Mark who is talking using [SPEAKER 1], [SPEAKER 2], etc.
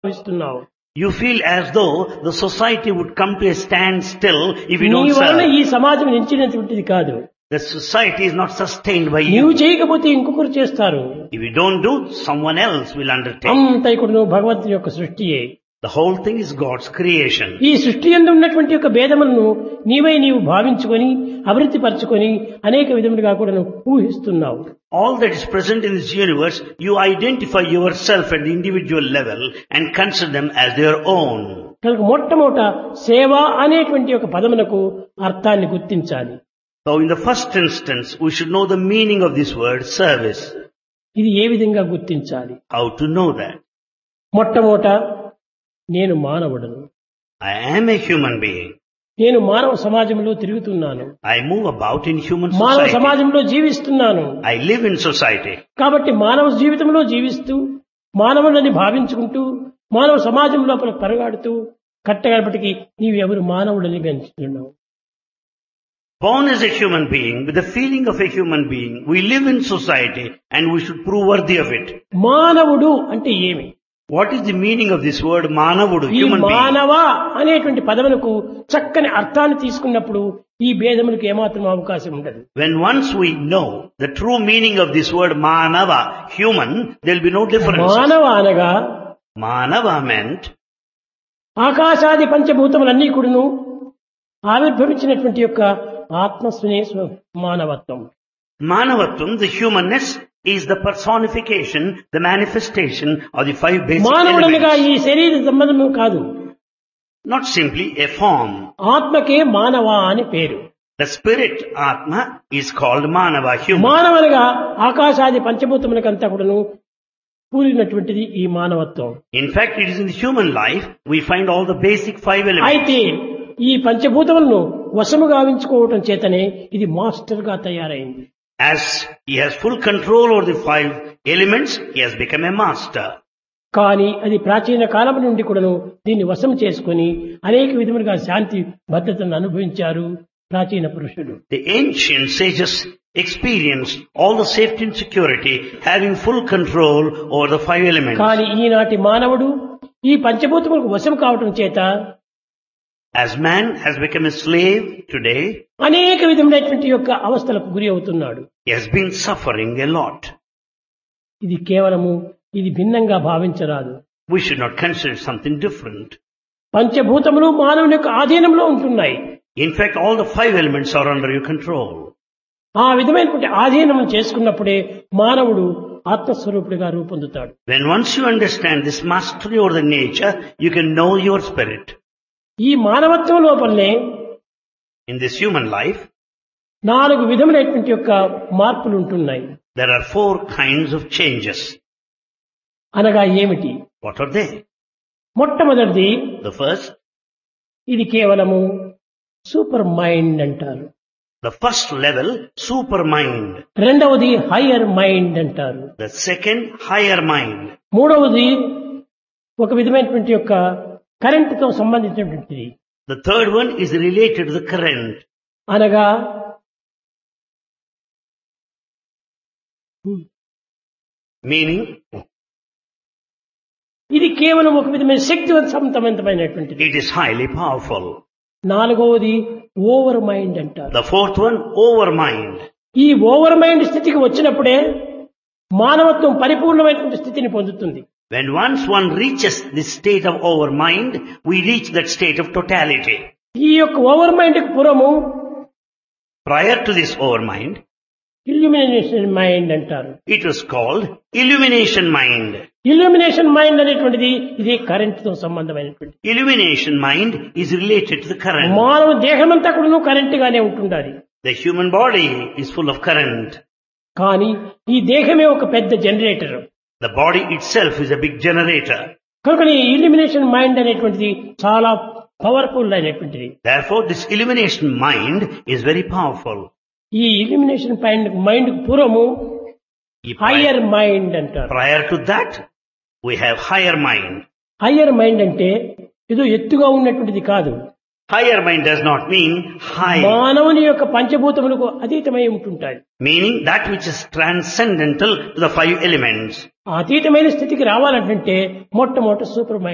[SPEAKER 1] భావిస్తున్నావు
[SPEAKER 2] You feel as though the society would come to a standstill if you
[SPEAKER 1] నీ
[SPEAKER 2] don't
[SPEAKER 1] వలన
[SPEAKER 2] serve.
[SPEAKER 1] ఈ సమాజం నిలిచినటువంటిది కాదు
[SPEAKER 2] The society is not sustained by
[SPEAKER 1] నీవు
[SPEAKER 2] you.
[SPEAKER 1] చేయకపోతే ఇంకొకరు చేస్తారు
[SPEAKER 2] If you don't do, someone else will undertake.
[SPEAKER 1] అంత ఇక్కడ నువ్వు భగవంతుని యొక్క సృష్టియే
[SPEAKER 2] The whole thing is God's creation.
[SPEAKER 1] ఈ సృష్టి ఎందు ఉన్నటువంటి యొక్క భేదములను నీవై నీవు భావించుకొని అభివృద్ధి పరచుకొని అనేక విధములుగా కూడా నువ్వు ఊహిస్తున్నావు
[SPEAKER 2] All that is present in this universe, you identify yourself at the individual level and consider them as their own.
[SPEAKER 1] కనుక మొట్టమొదట సేవ అనేటువంటి ఒక పదమునకు అర్థాన్ని గుర్తించాలి
[SPEAKER 2] So in the first instance, we should know the meaning of this word service.
[SPEAKER 1] ఇది ఏ విధంగా గుర్తించాలి
[SPEAKER 2] How to know that?
[SPEAKER 1] మొట్టమొదట నేను మానవుడను
[SPEAKER 2] I am a human being.
[SPEAKER 1] నేను మానవ సమాజంలో తిరుగుతున్నాను
[SPEAKER 2] I move about in human
[SPEAKER 1] మానవ
[SPEAKER 2] society.
[SPEAKER 1] సమాజంలో జీవిస్తున్నాను
[SPEAKER 2] I live in society.
[SPEAKER 1] కాబట్టి మానవ జీవితంలో జీవిస్తూ మానవులని భావించుకుంటూ మానవ సమాజం లోపల పరగాడుతూ కట్టగడపటికి నీవు ఎవరు మానవుడని పెంచుతున్నావు
[SPEAKER 2] Born as a human being, with the feeling of a human being, we live in society and we should prove worthy of it.
[SPEAKER 1] మానవుడు అంటే ఏమి
[SPEAKER 2] What is the meaning of this word manavudu,
[SPEAKER 1] ఈ
[SPEAKER 2] human being?
[SPEAKER 1] మానవ అనేటువంటి పదములకు చక్కని అర్థాన్ని తీసుకున్నప్పుడు ఈ భేదములకు ఏమాత్రం అవకాశం ఉండదు
[SPEAKER 2] When once we know the true meaning of this word manava, human, there will be no difference.
[SPEAKER 1] మానవ అనగా
[SPEAKER 2] Manava meant
[SPEAKER 1] ఆకాశాది పంచభూతములన్నీ కూడాను ఆవిర్భవించినటువంటి యొక్క ఆత్మస్వనే స్వ- మానవత్వం
[SPEAKER 2] Manavatvam, the humanness, is the personification, the manifestation of the five basic
[SPEAKER 1] మానవుడనగా
[SPEAKER 2] elements.
[SPEAKER 1] ఈ శరీర సంబంధము కాదు
[SPEAKER 2] Not simply a form.
[SPEAKER 1] ఆత్మకే మానవ అని పేరు
[SPEAKER 2] The spirit, Atma, is called Manava, human.
[SPEAKER 1] మానవనగా ఆకాశాది పంచభూతములకంతా కూడాను కూలినటువంటిది ఈ మానవత్వం
[SPEAKER 2] In fact, it is in the human life we find all the basic five elements.
[SPEAKER 1] అయితే ఈ పంచభూతములను వశము గావించుకోవటం చేతనే ఇది మాస్టర్ గా తయారైంది
[SPEAKER 2] As he has full control over the five elements, he has become a master.
[SPEAKER 1] కానీ అది ప్రాచీన కాలం నుండి కూడాను దీన్ని వశం చేసుకొని అనేక విధములుగా శాంతి భద్రతను అనుభవించారు ప్రాచీన పురుషులు
[SPEAKER 2] The ancient sages experienced all the safety and security, having full control over the five elements.
[SPEAKER 1] కానీ ఈనాటి మానవుడు ఈ పంచభూతములకు వశం కావటం చేత
[SPEAKER 2] As man has become a slave today,
[SPEAKER 1] అనేక విధములైనటువంటి యొక్క అవస్థలకు గురి అవుతున్నాడు
[SPEAKER 2] he has been suffering a lot.
[SPEAKER 1] ఇది కేవలము ఇది భిన్నంగా భావించరాదు
[SPEAKER 2] We should not consider something different.
[SPEAKER 1] పంచభూతములు మానవుని యొక్క ఆధీనంలో ఉంటున్నాయి
[SPEAKER 2] In fact, all the five elements are under your control.
[SPEAKER 1] ఆ విధమైనటువంటి ఆధీనం చేసుకున్నప్పుడే మానవుడు ఆత్మస్వరూపుడిగా రూపొందుతాడు
[SPEAKER 2] When once you understand this mastery over the nature, you can know your spirit.
[SPEAKER 1] ఈ మానవత్వం లోపలనే
[SPEAKER 2] In this human life,
[SPEAKER 1] నాలుగు విధములైనటువంటి యొక్క మార్పులు ఉంటున్నాయి
[SPEAKER 2] there are four kinds of changes.
[SPEAKER 1] అనగా ఏమిటి
[SPEAKER 2] What are they?
[SPEAKER 1] మొట్టమొదటిది
[SPEAKER 2] The first,
[SPEAKER 1] ఇది కేవలము సూపర్ మైండ్ అంటారు
[SPEAKER 2] the first level, super mind.
[SPEAKER 1] రెండవది హయ్యర్ మైండ్ అంటారు
[SPEAKER 2] The second, higher mind.
[SPEAKER 1] మూడవది ఒక విధమైనటువంటి యొక్క కరెంటుతో సంబంధించినటువంటిది
[SPEAKER 2] The third one is related to the current.
[SPEAKER 1] అనగా
[SPEAKER 2] Meaning,
[SPEAKER 1] ఇది కేవలం ఒక విధమైన శక్తివంతమైనటువంటిది
[SPEAKER 2] it is highly powerful.
[SPEAKER 1] నాలుగవది ఓవర్ మైండ్ అంటారు
[SPEAKER 2] The fourth one, over mind.
[SPEAKER 1] ఈ ఓవర్ మైండ్ స్థితికి వచ్చినప్పుడే మానవత్వం పరిపూర్ణమైనటువంటి స్థితిని పొందుతుంది
[SPEAKER 2] When once one reaches this state of over mind, we reach that state of totality.
[SPEAKER 1] ఈ యొక్క ఓవర్ మైండ్ కు పురము
[SPEAKER 2] Prior to this over mind,
[SPEAKER 1] illumination mind అంటారు
[SPEAKER 2] it was called illumination mind.
[SPEAKER 1] Illumination mind అనేటువంటిది ఇది current తో సంబంధమైనటువంటి
[SPEAKER 2] Illumination mind is related to the current.
[SPEAKER 1] మానవ దేహమంతా కూడా కరెంట్ గానే ఉంటుండాలి
[SPEAKER 2] The human body is full of current.
[SPEAKER 1] కానీ ఈ దేహమే ఒక పెద్ద generator
[SPEAKER 2] The body itself is a big generator.
[SPEAKER 1] కనుక ఈ ఇల్యూమినేషన్ మైండ్ అనేటువంటిది చాలా పవర్ఫుల్ అయినటువంటిది
[SPEAKER 2] Therefore, this illumination mind is very powerful.
[SPEAKER 1] ఈ ఇల్యూమినేషన్ మైండ్ మైండ్ పూర్వము
[SPEAKER 2] Prior,
[SPEAKER 1] హయ్యర్ మైండ్ అంటారు
[SPEAKER 2] prior to that, we have higher mind.
[SPEAKER 1] Higher mind అంటే ఏదో ఎత్తుగా ఉన్నటువంటిది కాదు
[SPEAKER 2] Higher mind does not mean high,
[SPEAKER 1] మానవుని యొక్క పంచభూతములకు అతీతమై ఉంటుంటాయి
[SPEAKER 2] meaning that which is transcendental to the five elements.
[SPEAKER 1] ఆ అతీతమైన స్థితికి రావాలంటే మొట్టమొదటి సూపర్ మైండ్